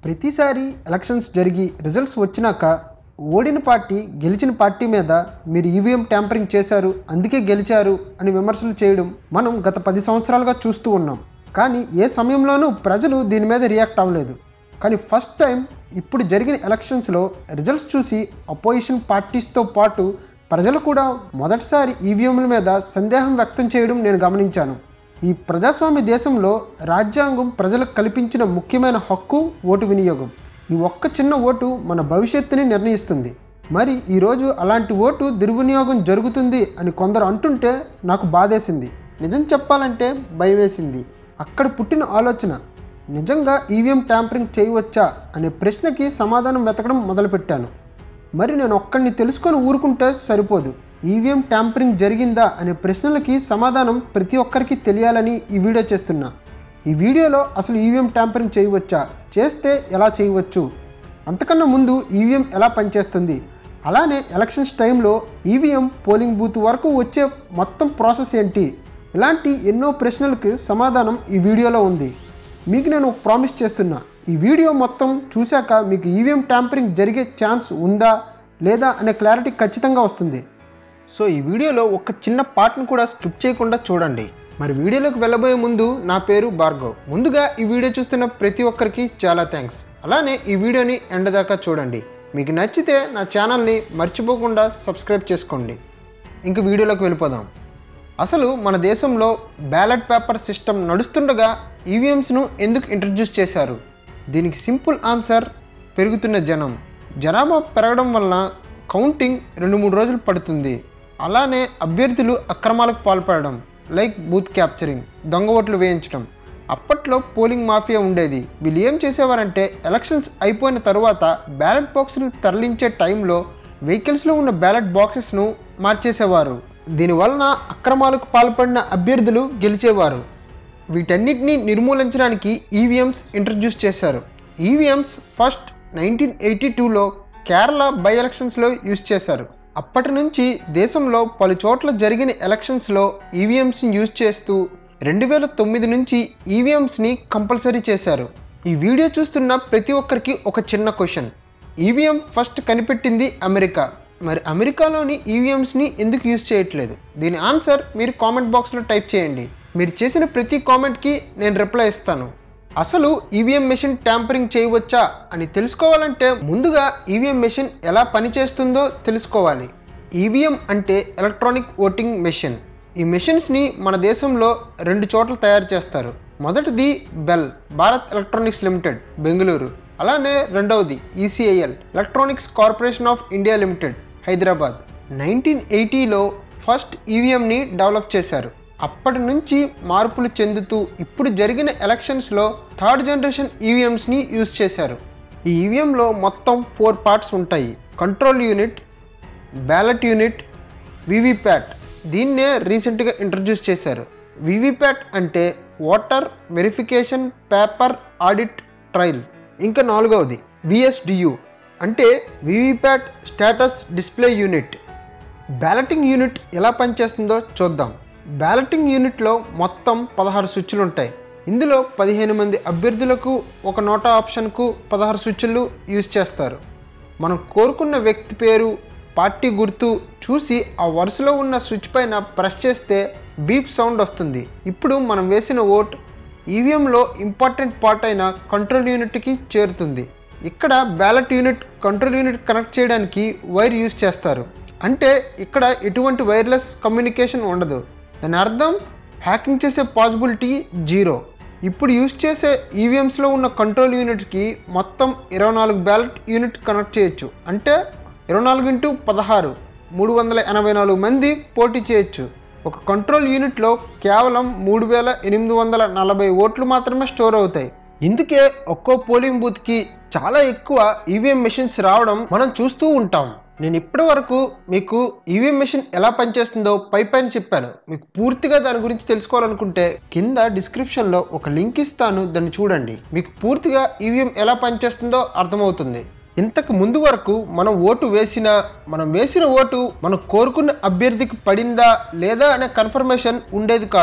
ప్రతిసారి ఎలక్షన్స్ జరిగి రిజల్ట్స్ వచ్చినాక ఓడిన పార్టీ గెలిచిన పార్టీ మీద మీరు ఈవీఎం ట్యాంపరింగ్ చేశారు అందుకే గెలిచారు అని విమర్శలు చేయడం మనం గత పది సంవత్సరాలుగా చూస్తూ ఉన్నాం కానీ ఏ సమయంలోనూ ప్రజలు దీని మీద రియాక్ట్ అవ్వలేదు కానీ ఫస్ట్ టైం ఇప్పుడు జరిగిన ఎలక్షన్స్లో రిజల్ట్స్ చూసి అపోజిషన్ పార్టీస్తో పాటు ప్రజలు కూడా మొదటిసారి ఈవీఎంల మీద సందేహం వ్యక్తం చేయడం నేను గమనించాను ఈ ప్రజాస్వామ్య దేశంలో రాజ్యాంగం ప్రజలకు కల్పించిన ముఖ్యమైన హక్కు ఓటు వినియోగం ఈ ఒక్క చిన్న ఓటు మన భవిష్యత్తుని నిర్ణయిస్తుంది మరి ఈరోజు అలాంటి ఓటు దుర్వినియోగం జరుగుతుంది అని కొందరు అంటుంటే నాకు బాధేసింది నిజం చెప్పాలంటే భయమేసింది అక్కడ పుట్టిన ఆలోచన నిజంగా ఈవీఎం ట్యాంపరింగ్ చేయవచ్చా అనే ప్రశ్నకి సమాధానం వెతకడం మొదలుపెట్టాను మరి నేను ఒక్కడిని తెలుసుకొని ఊరుకుంటే సరిపోదు ఈవీఎం ట్యాంపరింగ్ జరిగిందా అనే ప్రశ్నలకి సమాధానం ప్రతి ఒక్కరికి తెలియాలని ఈ వీడియో చేస్తున్నా ఈ వీడియోలో అసలు ఈవీఎం ట్యాంపరింగ్ చేయవచ్చా చేస్తే ఎలా చేయవచ్చు అంతకన్నా ముందు ఈవీఎం ఎలా పనిచేస్తుంది అలానే ఎలక్షన్స్ టైంలో ఈవీఎం పోలింగ్ బూత్ వరకు వచ్చే మొత్తం ప్రాసెస్ ఏంటి ఇలాంటి ఎన్నో ప్రశ్నలకు సమాధానం ఈ వీడియోలో ఉంది మీకు నేను ప్రామిస్ చేస్తున్నా ఈ వీడియో మొత్తం చూశాక మీకు ఈవీఎం ట్యాంపరింగ్ జరిగే ఛాన్స్ ఉందా లేదా అనే క్లారిటీ ఖచ్చితంగా వస్తుంది సో ఈ వీడియోలో ఒక చిన్న పార్ట్ను కూడా స్కిప్ చేయకుండా చూడండి మరి వీడియోలోకి వెళ్ళబోయే ముందు నా పేరు భార్గవ్ ముందుగా ఈ వీడియో చూస్తున్న ప్రతి ఒక్కరికి చాలా థ్యాంక్స్ అలానే ఈ వీడియోని ఎండ దాకా చూడండి మీకు నచ్చితే నా ఛానల్ని మర్చిపోకుండా సబ్స్క్రైబ్ చేసుకోండి ఇంక వీడియోలోకి వెళ్ళిపోదాం అసలు మన దేశంలో బ్యాలెట్ పేపర్ సిస్టమ్ నడుస్తుండగా ఈవీఎంస్ను ఎందుకు ఇంట్రడ్యూస్ చేశారు దీనికి సింపుల్ ఆన్సర్ పెరుగుతున్న జనం జనాభా పెరగడం వలన కౌంటింగ్ రెండు మూడు రోజులు పడుతుంది అలానే అభ్యర్థులు అక్రమాలకు పాల్పడడం లైక్ బూత్ క్యాప్చరింగ్ దొంగ ఓట్లు వేయించడం అప్పట్లో పోలింగ్ మాఫియా ఉండేది వీళ్ళు ఏం చేసేవారంటే ఎలక్షన్స్ అయిపోయిన తర్వాత బ్యాలెట్ బాక్సులు తరలించే టైంలో వెహికల్స్లో ఉన్న బ్యాలెట్ బాక్సెస్ను మార్చేసేవారు దీనివలన అక్రమాలకు పాల్పడిన అభ్యర్థులు గెలిచేవారు వీటన్నిటిని నిర్మూలించడానికి ఈవీఎంస్ ఇంట్రడ్యూస్ చేశారు ఈవీఎంస్ ఫస్ట్ నైన్టీన్ ఎయిటీ టూలో కేరళ బై ఎలక్షన్స్లో యూజ్ చేశారు అప్పటి నుంచి దేశంలో పలు చోట్ల జరిగిన ఎలక్షన్స్లో ఈవీఎంస్ని యూజ్ చేస్తూ రెండు వేల తొమ్మిది నుంచి ఈవీఎంస్ని కంపల్సరీ చేశారు ఈ వీడియో చూస్తున్న ప్రతి ఒక్కరికి ఒక చిన్న క్వశ్చన్ ఈవీఎం ఫస్ట్ కనిపెట్టింది అమెరికా మరి అమెరికాలోని ఈవీఎంస్ని ఎందుకు యూజ్ చేయట్లేదు దీని ఆన్సర్ మీరు కామెంట్ బాక్స్లో టైప్ చేయండి మీరు చేసిన ప్రతి కామెంట్కి నేను రిప్లై ఇస్తాను అసలు ఈవీఎం మెషిన్ ట్యాంపరింగ్ చేయవచ్చా అని తెలుసుకోవాలంటే ముందుగా ఈవీఎం మెషిన్ ఎలా పనిచేస్తుందో తెలుసుకోవాలి ఈవీఎం అంటే ఎలక్ట్రానిక్ ఓటింగ్ మెషిన్ ఈ మెషిన్స్ని మన దేశంలో రెండు చోట్ల తయారు చేస్తారు మొదటిది BEL Bharat Electronics Limited Bengaluru అలానే రెండవది ECIL Electronics Corporation of India Limited Hyderabad nineteen ఎయిటీలో ఫస్ట్ ఈవీఎంని డెవలప్ చేశారు అప్పటి నుంచి మార్పులు చెందుతూ ఇప్పుడు జరిగిన ఎలక్షన్స్లో థర్డ్ జనరేషన్ ఈవీఎంస్ని యూజ్ చేశారు ఈ ఈవీఎంలో మొత్తం ఫోర్ పార్ట్స్ ఉంటాయి control unit ballot unit VVPAT దీన్నే రీసెంట్గా ఇంట్రడ్యూస్ చేశారు వివిప్యాట్ అంటే voter verification paper audit trail ఇంకా నాలుగవది విఎస్డియు అంటే VVPAT status display unit balloting unit ఎలా పనిచేస్తుందో చూద్దాం బ్యాలెటింగ్ యూనిట్లో మొత్తం పదహారు స్విచ్లు ఉంటాయి ఇందులో పదిహేను మంది అభ్యర్థులకు ఒక నోటా ఆప్షన్కు పదహారు స్విచ్లు యూజ్ చేస్తారు మనం కోరుకున్న వ్యక్తి పేరు పార్టీ గుర్తు చూసి ఆ వరుసలో ఉన్న స్విచ్ పైన ప్రెస్ చేస్తే బీప్ సౌండ్ వస్తుంది ఇప్పుడు మనం వేసిన ఓట్ ఈవీఎంలో ఇంపార్టెంట్ పార్ట్ అయిన కంట్రోల్ యూనిట్కి చేరుతుంది ఇక్కడ ballot unit control unit connect చేయడానికి వైర్ యూజ్ చేస్తారు అంటే ఇక్కడ ఎటువంటి వైర్లెస్ కమ్యూనికేషన్ ఉండదు దాని అర్థం హ్యాకింగ్ చేసే పాసిబిలిటీ జీరో ఇప్పుడు యూజ్ చేసే ఈవీఎంస్లో ఉన్న కంట్రోల్ యూనిట్కి మొత్తం ఇరవై నాలుగు బ్యాలెట్ యూనిట్ కనెక్ట్ చేయొచ్చు అంటే ఇరవై నాలుగు ఇంటూ పదహారు మూడు వందల ఎనభై నాలుగు మంది పోటీ చేయొచ్చు ఒక కంట్రోల్ యూనిట్లో కేవలం మూడు వేల ఎనిమిది వందల నలభై ఓట్లు మాత్రమే స్టోర్ అవుతాయి ఇందుకే ఒక్కో పోలింగ్ బూత్కి చాలా ఎక్కువ ఈవీఎం మెషిన్స్ రావడం మనం చూస్తూ ఉంటాం నేను ఇప్పటి వరకు మీకు ఈవీఎం మెషిన్ ఎలా పనిచేస్తుందో పై పైన చెప్పాను మీకు పూర్తిగా దాని గురించి తెలుసుకోవాలనుకుంటే కింద డిస్క్రిప్షన్లో ఒక లింక్ ఇస్తాను దాన్ని చూడండి మీకు పూర్తిగా ఈవీఎం ఎలా పనిచేస్తుందో అర్థమవుతుంది ఇంతకు ముందు వరకు మనం ఓటు వేసినా మనం వేసిన ఓటు మనం కోరుకున్న అభ్యర్థికి పడిందా లేదా అనే కన్ఫర్మేషన్ ఉండేది కాదు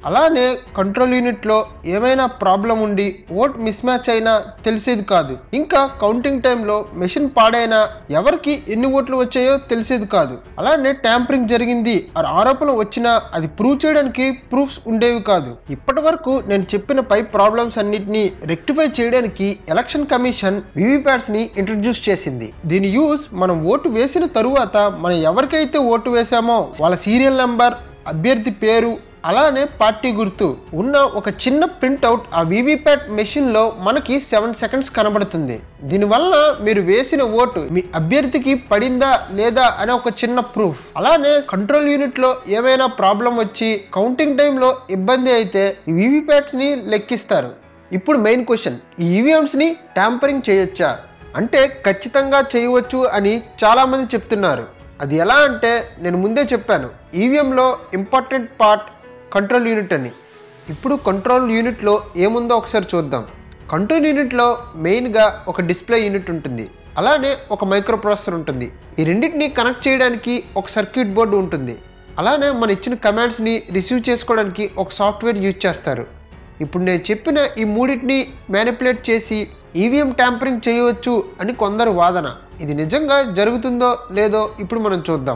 అలానే కంట్రోల్ యూనిట్లో ఏమైనా ప్రాబ్లం ఉండి ఓట్ మిస్ మ్యాచ్ అయినా తెలిసేది కాదు ఇంకా కౌంటింగ్ టైంలో మెషిన్ పాడైనా ఎవరికి ఎన్ని ఓట్లు వచ్చాయో తెలిసేది కాదు అలానే ట్యాంపరింగ్ జరిగింది ఆ ఆరోపణలు వచ్చినా అది ప్రూవ్ చేయడానికి ప్రూఫ్స్ ఉండేవి కాదు ఇప్పటి వరకు నేను చెప్పిన పై ప్రాబ్లమ్స్ అన్నిటినీ రెక్టిఫై చేయడానికి ఎలక్షన్ కమిషన్ వివిప్యాట్స్ ని ఇంట్రడ్యూస్ చేసింది దీని యూస్ మనం ఓటు వేసిన తరువాత మనం ఎవరికైతే ఓటు వేసామో వాళ్ళ సీరియల్ నెంబర్ అభ్యర్థి పేరు అలానే పార్టీ గుర్తు ఉన్న ఒక చిన్న ప్రింట్అవుట్ ఆ వీవీప్యాట్ మెషిన్లో మనకి సెవెన్ సెకండ్స్ కనబడుతుంది దీనివల్ల మీరు వేసిన ఓటు మీ అభ్యర్థికి పడిందా లేదా అనే ఒక చిన్న ప్రూఫ్ అలానే కంట్రోల్ యూనిట్లో ఏమైనా ప్రాబ్లం వచ్చి కౌంటింగ్ టైంలో ఇబ్బంది అయితే ఈ వీవీప్యాట్స్ని లెక్కిస్తారు ఇప్పుడు మెయిన్ క్వశ్చన్ ఈ ఈవీఎంస్ని ట్యాంపరింగ్ చేయొచ్చా అంటే ఖచ్చితంగా చేయవచ్చు అని చాలామంది చెప్తున్నారు అది ఎలా అంటే నేను ముందే చెప్పాను ఈవీఎంలో ఇంపార్టెంట్ పార్ట్ కంట్రోల్ యూనిట్ అని ఇప్పుడు కంట్రోల్ యూనిట్లో ఏముందో ఒకసారి చూద్దాం కంట్రోల్ యూనిట్లో మెయిన్గా ఒక డిస్ప్లే యూనిట్ ఉంటుంది అలానే ఒక మైక్రో ప్రాసెసర్ ఉంటుంది ఈ రెండింటిని కనెక్ట్ చేయడానికి ఒక సర్క్యూట్ బోర్డు ఉంటుంది అలానే మన ఇచ్చిన కమాండ్స్ని రిసీవ్ చేసుకోవడానికి ఒక సాఫ్ట్వేర్ యూజ్ చేస్తారు ఇప్పుడు నేను చెప్పిన ఈ మూడింటిని మ్యానిపులేట్ చేసి ఈవీఎం ట్యాంపరింగ్ చేయవచ్చు అని కొందరు వాదన ఇది నిజంగా జరుగుతుందో లేదో ఇప్పుడు మనం చూద్దాం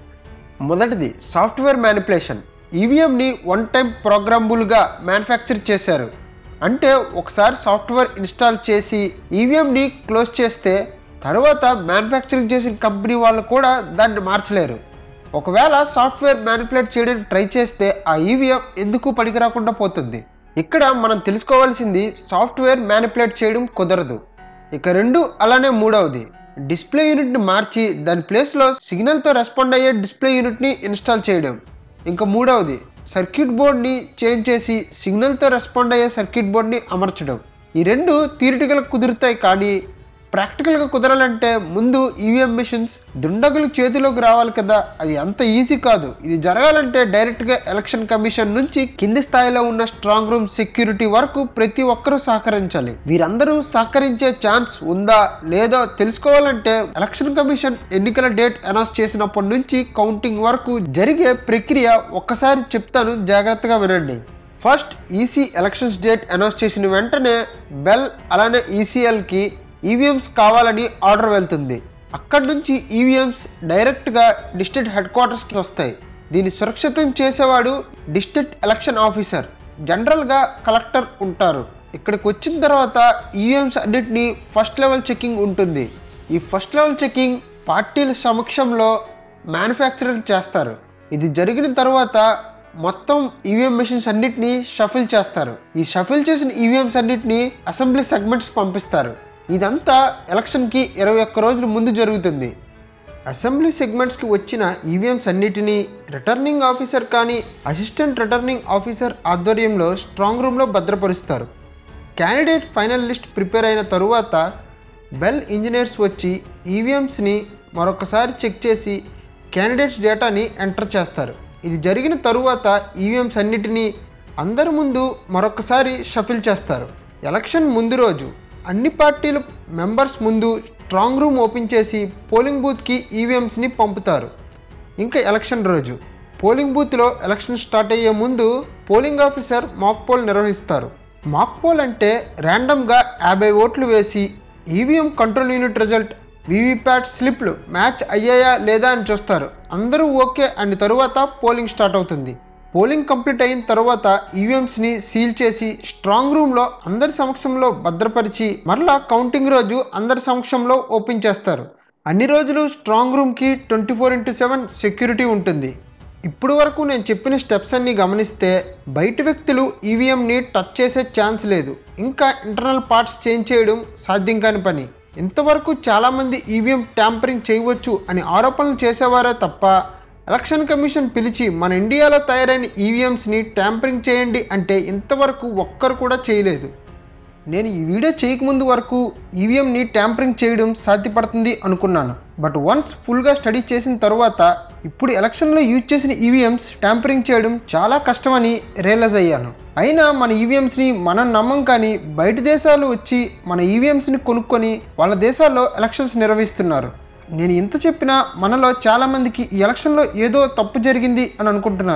మొదటిది సాఫ్ట్వేర్ మ్యానిపులేషన్ ఈవీఎంని వన్ టైం ప్రోగ్రామబుల్గా మ్యానుఫ్యాక్చర్ చేశారు అంటే ఒకసారి సాఫ్ట్వేర్ ఇన్స్టాల్ చేసి ఈవీఎంని క్లోజ్ చేస్తే తర్వాత మ్యానుఫ్యాక్చరింగ్ చేసిన కంపెనీ వాళ్ళు కూడా దాన్ని మార్చలేరు ఒకవేళ సాఫ్ట్వేర్ మ్యానిపులేట్ చేయడానికి ట్రై చేస్తే ఆ ఈవీఎం ఎందుకు పనికిరాకుండా పోతుంది ఇక్కడ మనం తెలుసుకోవాల్సింది సాఫ్ట్వేర్ మ్యానిపులేట్ చేయడం కుదరదు ఇక రెండు అలానే మూడవది డిస్ప్లే యూనిట్ని మార్చి దాని ప్లేస్లో సిగ్నల్తో రెస్పాండ్ అయ్యే డిస్ప్లే యూనిట్ని ఇన్స్టాల్ చేయడం ఇంకా మూడవది సర్క్యూట్ బోర్డ్ని చేంజ్ చేసి సిగ్నల్తో రెస్పాండ్ అయ్యే సర్క్యూట్ బోర్డ్ని అమర్చడం ఈ రెండు థియరిటికల్ కుదురుతాయి కానీ ప్రాక్టికల్గా కుదరాలంటే ముందు ఈవీఎం మిషన్స్ దుండగులు చేతిలోకి రావాలి కదా అది అంత ఈజీ కాదు ఇది జరగాలంటే డైరెక్ట్గా ఎలక్షన్ కమిషన్ నుంచి కింది స్థాయిలో ఉన్న స్ట్రాంగ్ రూమ్ సెక్యూరిటీ వరకు ప్రతి ఒక్కరూ సహకరించాలి వీరందరూ సహకరించే ఛాన్స్ ఉందా లేదో తెలుసుకోవాలంటే ఎలక్షన్ కమిషన్ ఎన్నికల డేట్ అనౌన్స్ చేసినప్పటి నుంచి కౌంటింగ్ వరకు జరిగే ప్రక్రియ ఒక్కసారి చెప్తాను జాగ్రత్తగా వినండి first EC elections date announce చేసిన వెంటనే బెల్ అలానే ఈసీఎల్కి ఈవీఎంస్ కావాలని ఆర్డర్ వెళ్తుంది అక్కడి నుంచి ఈవీఎంస్ డైరెక్ట్గా డిస్ట్రిక్ట్ హెడ్ క్వార్టర్స్కి వస్తాయి దీన్ని సురక్షితం చేసేవాడు డిస్ట్రిక్ట్ ఎలక్షన్ ఆఫీసర్ జనరల్గా కలెక్టర్ ఉంటారు ఇక్కడికి వచ్చిన తర్వాత ఈవీఎంస్ అన్నిటినీ ఫస్ట్ లెవెల్ చెకింగ్ ఉంటుంది ఈ ఫస్ట్ లెవెల్ చెకింగ్ పార్టీల సమక్షంలో మ్యానుఫ్యాక్చరర్ చేస్తారు ఇది జరిగిన తర్వాత మొత్తం ఈవీఎం మెషిన్స్ అన్నిటినీ షఫిల్ చేస్తారు ఈ షఫిల్ చేసిన ఈవీఎంస్ అన్నిటినీ అసెంబ్లీ సెగ్మెంట్స్ పంపిస్తారు ఇదంతా ఎలక్షన్కి ఇరవై ఒక్క రోజుల ముందు జరుగుతుంది అసెంబ్లీ సెగ్మెంట్స్కి వచ్చిన ఈవీఎంస్ అన్నిటినీ రిటర్నింగ్ ఆఫీసర్ కానీ అసిస్టెంట్ రిటర్నింగ్ ఆఫీసర్ ఆధ్వర్యంలో స్ట్రాంగ్ రూమ్లో భద్రపరుస్తారు క్యాండిడేట్ ఫైనల్ లిస్ట్ ప్రిపేర్ అయిన తరువాత బెల్ ఇంజనీర్స్ వచ్చి ఈవీఎంస్ని మరొకసారి చెక్ చేసి క్యాండిడేట్స్ డేటాని ఎంటర్ చేస్తారు ఇది జరిగిన తరువాత ఈవీఎంస్ అన్నిటినీ అందరి ముందు మరొకసారి షఫిల్ చేస్తారు ఎలక్షన్ ముందు రోజు అన్ని పార్టీల మెంబర్స్ ముందు స్ట్రాంగ్ రూమ్ ఓపెన్ చేసి పోలింగ్ బూత్కి ఈవీఎంస్ని పంపుతారు ఇంకా ఎలక్షన్ రోజు పోలింగ్ బూత్లో ఎలక్షన్ స్టార్ట్ అయ్యే ముందు పోలింగ్ ఆఫీసర్ మాక్ పోల్ నిర్వహిస్తారు మాక్ పోల్ అంటే ర్యాండమ్గా యాభై ఓట్లు వేసి EVM control unit result VVPAT స్లిప్లు మ్యాచ్ అయ్యాయా లేదా అని చూస్తారు అందరూ ఓకే అని తరువాత పోలింగ్ స్టార్ట్ అవుతుంది పోలింగ్ కంప్లీట్ అయిన తర్వాత ఈవీఎంస్ని సీల్ చేసి స్ట్రాంగ్ రూమ్లో అందరి సమక్షంలో భద్రపరిచి మరలా కౌంటింగ్ రోజు అందరి సమక్షంలో ఓపెన్ చేస్తారు అన్ని రోజులు స్ట్రాంగ్ రూమ్కి twenty four into seven security ఉంటుంది ఇప్పుడు వరకు నేను చెప్పిన స్టెప్స్ అన్ని గమనిస్తే బయట వ్యక్తులు ఈవీఎంని టచ్ చేసే ఛాన్స్ లేదు ఇంకా ఇంటర్నల్ పార్ట్స్ చేంజ్ చేయడం సాధ్యం కాని పని ఇంతవరకు చాలామంది ఈవీఎం ట్యాంపరింగ్ చేయవచ్చు అని ఆరోపణలు చేసేవారే తప్ప ఎలక్షన్ కమిషన్ పిలిచి మన ఇండియాలో తయారైన ఈవీఎంస్ని ట్యాంపరింగ్ చేయండి అంటే ఇంతవరకు ఒక్కరు కూడా చేయలేదు నేను ఈ వీడియో చేయకముందు వరకు ఈవీఎంని ట్యాంపరింగ్ చేయడం సాధ్యపడుతుంది అనుకున్నాను బట్ వన్స్ ఫుల్గా స్టడీ చేసిన తర్వాత ఇప్పుడు ఎలక్షన్లో యూజ్ చేసిన ఈవీఎంస్ ట్యాంపరింగ్ చేయడం చాలా కష్టమని రియలైజ్ అయ్యాను అయినా మన ఈవీఎంస్ని మనం నమ్మం కానీ బయట దేశాలు వచ్చి మన ఈవీఎంస్ని కొనుక్కొని వాళ్ళ దేశాల్లో ఎలక్షన్స్ నిర్వహిస్తున్నారు నేను ఇంత చెప్పినా మనలో చాలామందికి ఈ ఎలక్షన్లో ఏదో తప్పు జరిగింది అని అనుకుంటున్నారు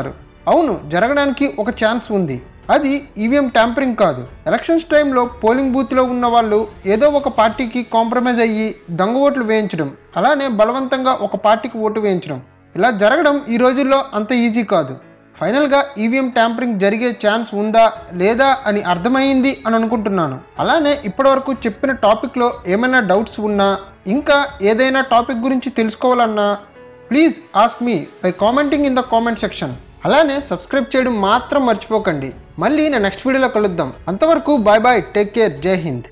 అవును జరగడానికి ఒక ఛాన్స్ ఉంది అది ఈవీఎం ట్యాంపరింగ్ కాదు ఎలక్షన్స్ టైంలో పోలింగ్ బూత్లో ఉన్న వాళ్ళు ఏదో ఒక పార్టీకి కాంప్రమైజ్ అయ్యి దొంగ ఓట్లు వేయించడం అలానే బలవంతంగా ఒక పార్టీకి ఓటు వేయించడం ఇలా జరగడం ఈ రోజుల్లో అంత ఈజీ కాదు ఫైనల్గా ఈవీఎం ట్యాంపరింగ్ జరిగే ఛాన్స్ ఉందా లేదా అని అర్థమైంది అని అనుకుంటున్నాను అలానే ఇప్పటివరకు చెప్పిన టాపిక్లో ఏమైనా డౌట్స్ ఉన్నా ఇంకా ఏదైనా టాపిక్ గురించి తెలుసుకోవాలన్నా please ask me by commenting in the comment section అలానే సబ్స్క్రైబ్ చేయడం మాత్రం మర్చిపోకండి మళ్ళీ నా నెక్స్ట్ వీడియోలో కలుద్దాం అంతవరకు బాయ్ బాయ్ టేక్ కేర్ జై హింద్